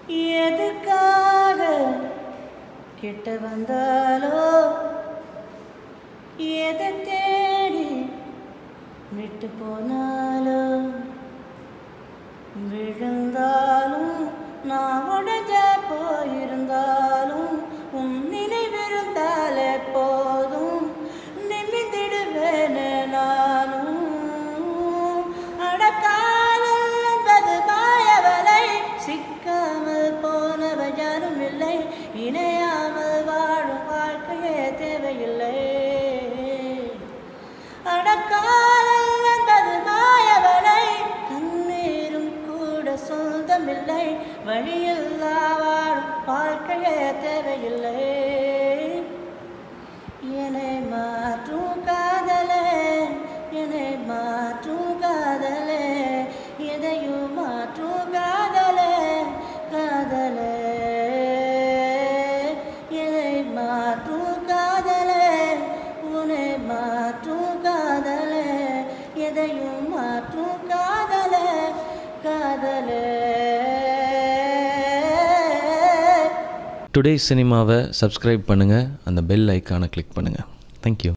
எதுக்காக கிட்ட வந்தாலோ எதை தேடி விட்டு போனாலோ விழுந்தாலும் நான் உடஞ்ச போயிருந்தாலும் உன் நினைவிருந்தாலே போதும் நிமிந்திடுவேனே நானும் அடக்காதல் என்பது மாயவலை சிக்காமல் போனவ யாரும் இல்லை இணையாமல் வாழும் வாழ்க்கையே தேவையில்லை அடக்காதல் என்பது மாயவலை கண்ணீரும் கூட சொந்தமில்லை வழியில்லா வாழும் வாழ்க்கையே தேவையில்லை என்னை மாற்றும் காதலே என்னை மாற்றும் காதலே எதையும் மாற்றும் காதலே காதலே என்னை மாற்றும் காதலே உன்னை மாற்றும் காதலே எதையும் மாற்றும் காதலே காதலே டுடே சினிமாவை சப்ஸ்கிரைப் பண்ணுங்கள் அந்த பெல் ஐக்கானை கிளிக் பண்ணுங்கள் தேங்க்யூ